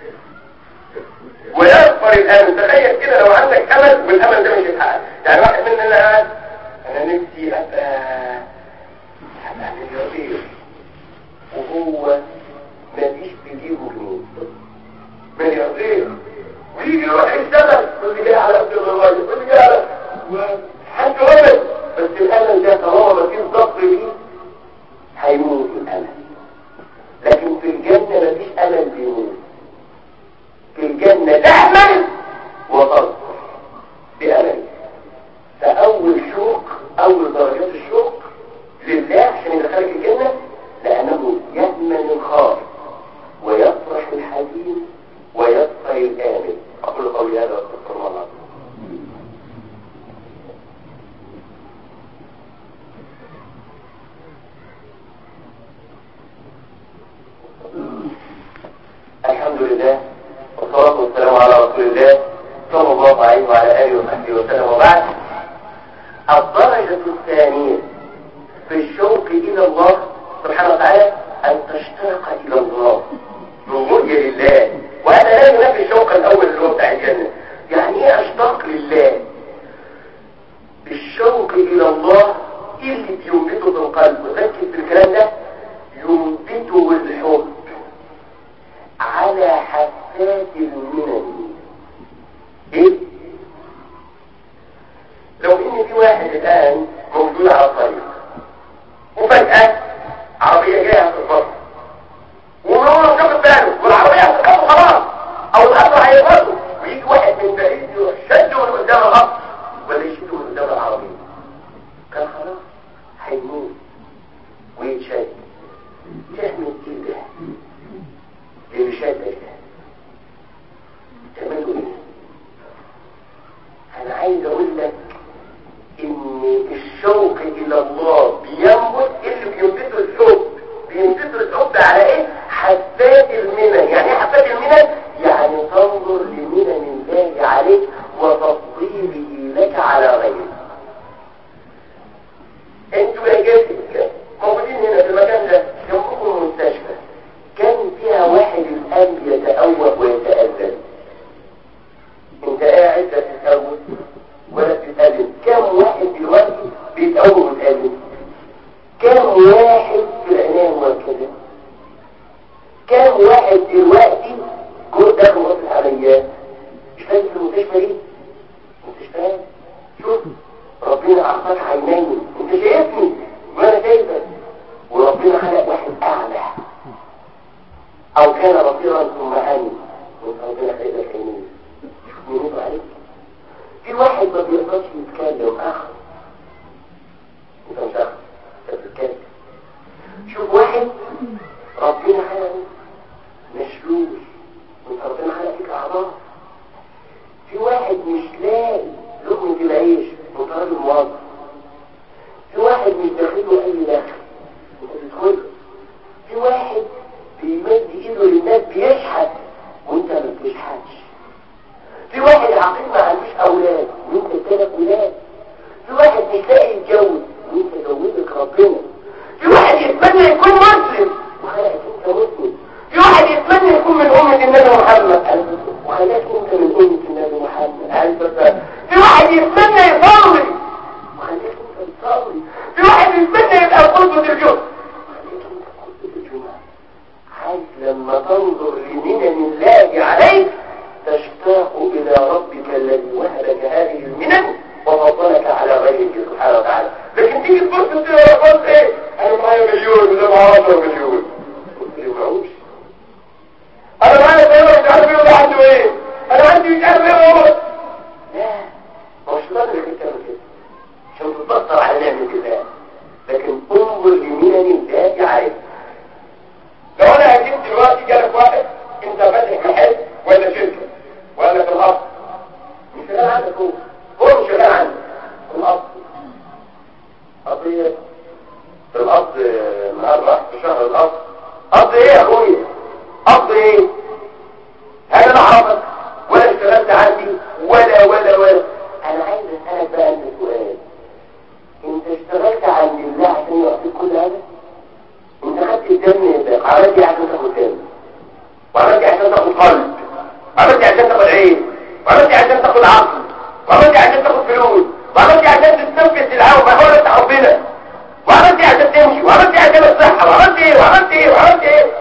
ويظهر الامل تخيل كده لو عندك امل والامل ده مش هيتحقق يعني واحد مننا قاعد انا نفسي ابقى ابقى مليونير وهو مفيش في جيبه جنيه ملياردير ويجي يروح يشتغل واللي جاي على قد الراجل واللي جاي على حد ولد بس الامل ده طالما مفيش ضغط ليه هيموت الامل لكن في الجنه مفيش امل بيموت في الجنه تامل وتصبر بامل فاول شوق اول درجات الشوق لله عشان يدخلك الجنه لأنه يأمن الخاف ويفرح الحزين ويبقى الآمن أقول قولي هذا أستغفر الله العظيم الحمد لله والصلاة والسلام على رسول الله صلى الله عليه وعلى آله وصحبه وسلم وبعد الدرجة الثانية في الشوق إلى الله سبحانه وتعالى أن تشتاق إلى الله بالرؤية لله وهذا لا ينافي الشوق الأول اللي هو بتاع الجنة يعني إيه أشتاق لله الشوق الشوق الى الله ايه اللي بينبته في القلب وركز في الكلام ده ينبته الحب على حسات المنن ايه لو ان في واحد الان موجود على الطريق وفجأة عربية جاية في الفصل وهو مش واخد باله والعربية هتخبطه خلاص او القطر هيخبطه ويجي واحد من بعيد يروح شده من قدام القطر ولا يشده من قدام العربية كان خلاص هيموت ويتشد تعمل كده اللي شدك ده تعمله ايه انا عايز اقول لك ان الشوق الى الله بينبت اللي بينبته الحب بينبته الحب على ايه حسات المنن يعني ايه حسات المنن يعني تنظر لمنن الله عليك وتفضيله لك على غيرك انتوا يا جاسم موجودين هنا في المكان ده جنبكم مستشفى كان فيها واحد الان يتأوه ويتأذن انت قاعد لا تتأوه ولا تتأذن كم واحد دلوقتي بيتأوه ويتأذن كم واحد في العناية المركزة كم واحد دلوقتي جوه داخل غرفة العمليات مش فاهم في المستشفى دي مستشفى شوف ربنا اعطاك عينين انت شايفني وانا شايفك وربنا خلق واحد اعلى او كان بصيرا ثم عمي وانت ربنا خلق لك عينين شوف مين عليك في واحد ما بيقدرش يتكلم اخر انت مش اخر انت بتتكلم شوف واحد ربنا خلقه مشلول وانت ربنا خلق فيك اعضاء في واحد مش لاقي لقمة العيش وانت راجل موظف في واحد مش داخله اي دخل انت بتدخل في واحد بيمد ايده للناس بيشحت وانت ما بتشحتش في واحد عقيم ما عندوش اولاد وانت ادالك ولاد في واحد مش لاقي يتجوز وانت جوزك ربنا في واحد يتمنى يكون مسلم وخلقك انت مسلم في واحد يتمنى يكون من امة النبي محمد وخلاك انت من امة النبي محمد عارف بس في واحد يتمنى يصلي وخلاك انت تصلي في واحد يتمنى يبقى قدوة الجمعة وخلاك انت قدوة الجمعة عايز لما تنظر لمنن الله عليك تشتاق الى ربك الذي وهبك هذه المنن وفضلك على غيرك سبحانه وتعالى لكن تيجي تبص كده يا بص ايه انا معايا مليون وده معاه 10 مليون ما معهوش انا معايا سيارة مش عارف ايه وده عنده ايه انا عندي مش عارف ايه وهو لا هو الشيطان اللي بيتكلم كده عشان تتبصر على نعمة الله لكن انظر لمنن الله عليك لو انا هجيب دلوقتي جالك واحد انت فاتح محل ولا شركة ولا في الأرض مش شغال عندك هو هو مش شغال عندك في الأرض قضية في الأرض النهاردة في شهر الأرض قضي ايه يا اخويا قضي ايه هل انا عرفت ولا اشتغلت عندي ولا ولا ولا انا عايز اسألك بقى انت سؤال انت اشتغلت عند الله عشان يعطيك كل هذا انت خدت الدم ده عملت ايه عشان تاخد دم وعملت ايه عشان تاخد قلب وعملت ايه عشان تاخد عين وعملت ايه عشان تاخد عقل وعملت ايه عشان تاخد فلوس وعملت ايه عشان تستنفذ الهواء ما هو انت ربنا وعملت ايه عشان تمشي وعملت ايه عشان الصحة وعملت ايه وعملت ايه وعملت ايه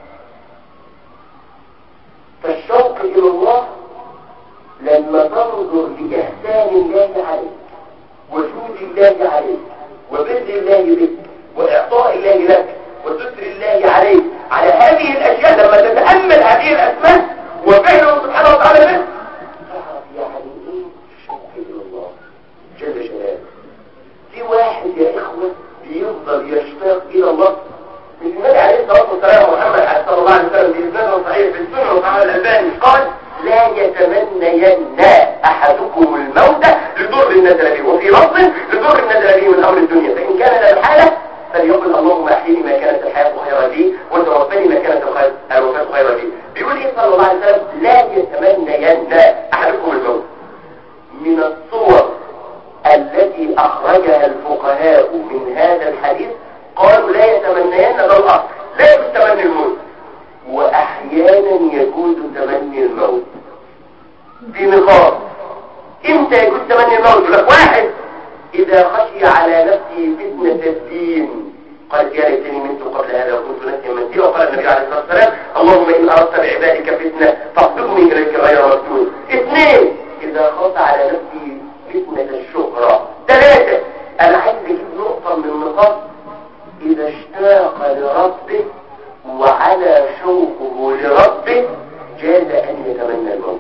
فالشوق الى الله لما تنظر لإحسان الله عليك وجود الله عليك وبر الله بك وإعطاء الله لك وستر الله عليك على هذه الأشياء لما تتأمل هذه الأسماء وفعله سبحانه وتعالى به تعرف يعني إيه شوق إلى الله جل جلاله في واحد يا إخوة بيفضل يشتاق إلى الله من النبي عليه الصلاة والسلام محمد صلى الله عليه وسلم بإذنه صحيح في السنة وقال الألباني قال لا يتمنين أحدكم الموت لضر نزل به وفي لفظ لضر نزل به من أمر الدنيا فإن كان ذا الحالة فليقل اللهم أحيني ما كانت الحياة خيرا لي وتوفني ما كانت الوفاة خيرا لي بيقول إيه صلى الله عليه وسلم لا يتمنين أحدكم الموت من الصور التي أخرجها الفقهاء من هذا الحديث قالوا لا يتمنين ده الأصل لا يجوز تمني الموت وأحيانا يجوز تمني الموت في نقاط امتى يجوز تمني الموت يقول لك واحد إذا خشي على نفسه فتنة الدين قال يا ليتني مت قبل هذا وكنت نسيا منسيا وقال النبي عليه الصلاة والسلام اللهم إن أردت بعبادك فتنة فاصدقني إليك غير مفتون اثنين إذا خاف على نفسه فتنة الشهرة ثلاثة أنا عايز أجيب نقطة من النقاط إذا اشتاق لربه وعلى شوقه لربه جاز أن يتمنى الموت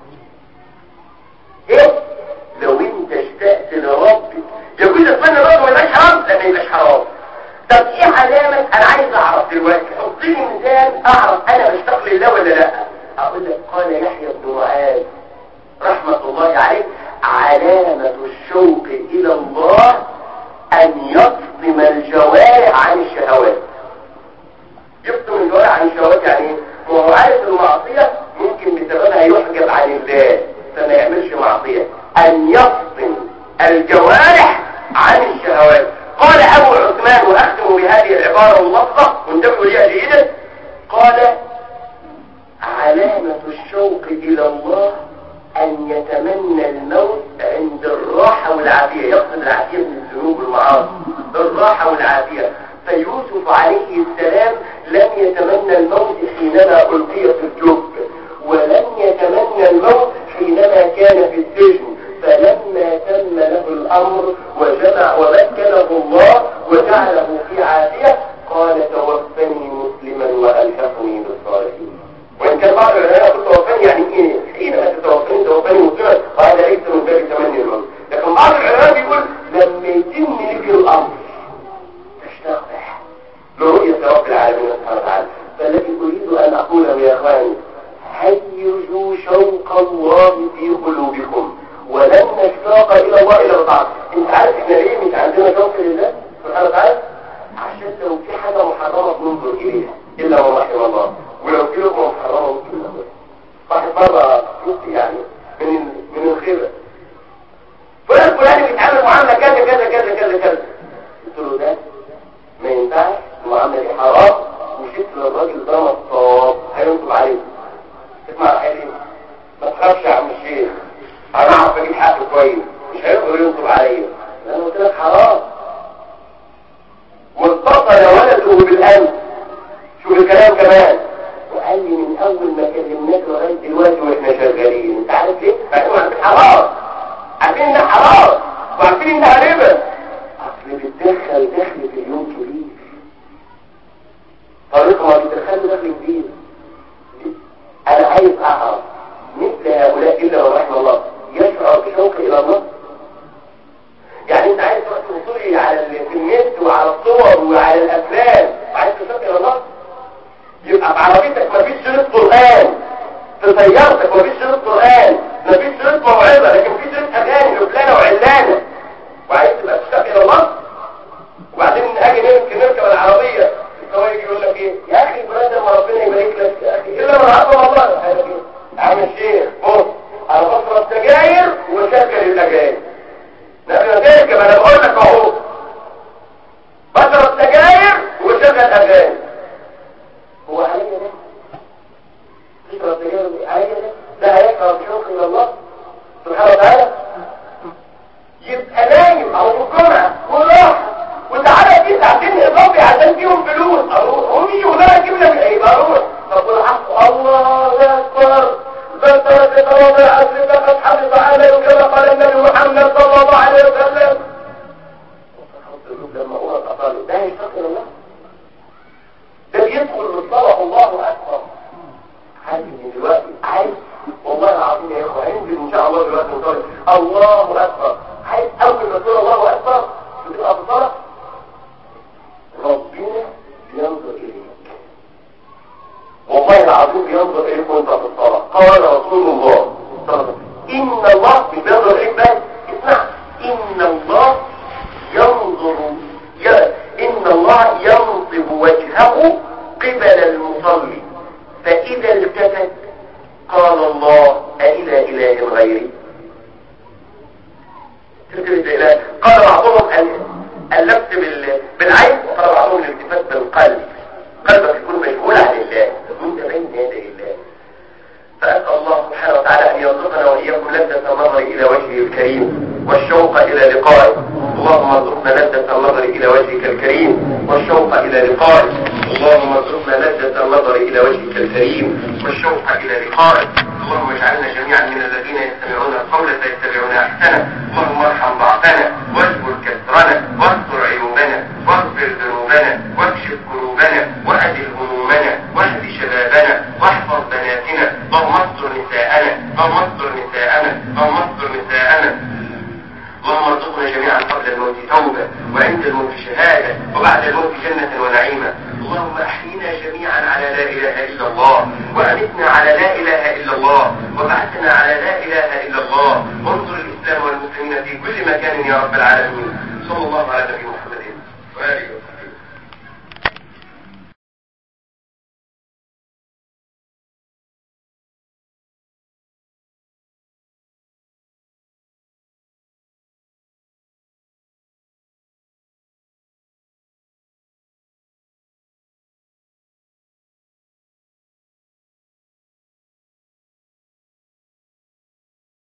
ايه لو انت اشتقت لربك يقول اتمنى الموت ما يبقاش حرام لا ما يبقاش حرام طب ايه علامة انا عايز اعرف دلوقتي حط لي ميزان اعرف انا بشتاق لله ولا لا اقول لك قال يحيى بن معاذ رحمة الله عليه علامة الشوق الى الله ان يفطم الجوارح عن الشهوات يفطم الجوارح عن الشهوات يعني ايه وهو عارف المعصية ممكن بسببها يحجب عن الله فما يعملش معصية ان يفطم الجوارح عن الشهوات قال ابو عثمان واختم بهذه العبارة اللفظة وانتبهوا ليها جيدا قال علامة الشوق الى الله ان يتمنى الموت عند الراحة والعافية يقصد العافية من الذنوب والمعاصي الراحة والعافية فيوسف عليه السلام لم يتمنى الموت حينما ألقي في الجب ولم يتمنى الموت حينما كان في السجن فلما تم له الأمر وجمع ومكنه الله وجعله في عافية قال توفني مسلما وألحقني بالصالحين وإن كان بعض العلماء يقول توفني يعني إيه حينما تتوفني توفني مسلما وهذا ليس من باب تمني الموت لكن بعض العلماء بيقول لما يتم لك الأمر تشتاق لرؤية رب العالمين سبحانه وتعالى فالذي أريد أن أقوله يا أخواني هيجوا شوق الله في قلوبكم ولن نشتاق إلى الله إلا بطاعته أنت عارف إحنا ليه مش عندنا شوق لله سبحانه وتعالى عشان لو في حاجة محرمة بننظر إليها إلا ما رحم الله ولو في لقمة محرمة ممكن ناخدها واحد مرة شفت يعني من من الخيرة فلان فلان بيتعامل معاملة كذا كذا كذا كذا كذا قلت له ده ما ينفعش المعاملة دي حرام وشفت للراجل ده نصاب هينصب عليه اسمع الحقيقة ما تخافش يا عم الشيخ انا اعرف اجيب حقه كويس مش هيقدر ينصب عليا انا قلت لك حرام واتصل ولده بالامس شوف الكلام كمان وقال لي من اول ما كلمناك لغايه دلوقتي واحنا شغالين انت عارف ليه؟ عشان عارفين حرام عارفين انها حرام وعارفين انها ربا اصل بتدخل دخل في اليوم كبير طريقه ما بتدخل دخل كبير انا عايز اعرف مثل هؤلاء الا من رحم الله يشعر بشوق الى الله يعني انت عايز تروح توصلي على ال- في النت وعلى الصور وعلى الافلام عايز تشوق الى الله يبقى في عربيتك مفيش شريط قران في سيارتك مفيش شريط قران مفيش شريط موعظه لكن في شريط اغاني لفلانه وعلانه وعايز تبقى تشتاق الى الله وبعدين اجي نمكن نركب العربيه السواق يقول لك ايه يا اخي بدل ما ربنا يبارك لك يا اخي الا من عظم الله هذا ايه عم الشيخ بص انا بشرب سجاير وشغل الاغاني لا تركب انا بقول لك اهو بشرب سجاير وشغل اغاني هو عليا ده تشرب سجاير عليا ده ده هيقرا بشوق الى الله سبحانه وتعالى يبقى نايم او في الجمعة وراحة وتعالى دي ساعتين اضافي عشان فيهم فلوس اروح ومي شغلانه اجيب لك ايه اروح طب والعفو الله اكبر ذكر في قرار العصر فقد حفظ عمله كما قال النبي محمد صلى الله عليه وسلم لما اقول اطاله ده هيفكر الله ده بيدخل بالصلاة الله اكبر عايز من دلوقتي عايز والله العظيم يا اخوة هنزل ان شاء الله دلوقتي نصلي الله اكبر عايز اول ما تقول الله اكبر بتبقى في الصلاة ربنا بينظر اليك والله العظيم بينظر اليك وانت في الصلاة قال رسول الله صلى الله عليه وسلم ان الله مش بينظر اليك بس اسمع ان الله ينظر ي- ان الله ينصب وجهه قبل المصلي فاذا التفت قال الله أإلى إله غيري تلك الإله قال بعضهم ال- اللبس بال- بالعين وقال بعضهم الالتفات بالقلب قلبك يكون مشغول عن الله وانت بين يدي الله فأسأل الله سبحانه وتعالى أن يرزقنا وإياكم لذة النظر إلى وجهه الكريم والشوق إلى لقائه إلى وجهك الكريم والشوق إلى لقائك اللهم ارزقنا لذة النظر إلى وجهك الكريم والشوق إلى لقائك اللهم اجعلنا جميعا من الذين يستمعون القول فيتبعون أحسنه اللهم ارحم ضعفنا واجبر كسرنا واستر عيوبنا واغفر ذنوبنا واكشف كروبنا وأدل همومنا واهد شبابنا واحفظ بناتنا اللهم استر نساءنا اللهم استر نساءنا اللهم استر نساءنا اللهم ارزقنا جميعا قبل الموت توبة وعند الموت شهادة وبعد الموت جنة ونعيمة اللهم احينا جميعا على لا اله الا الله وامتنا على لا اله الا الله وبعثنا على لا اله الا الله وانصر الاسلام والمسلمين في كل مكان يا رب العالمين صلى الله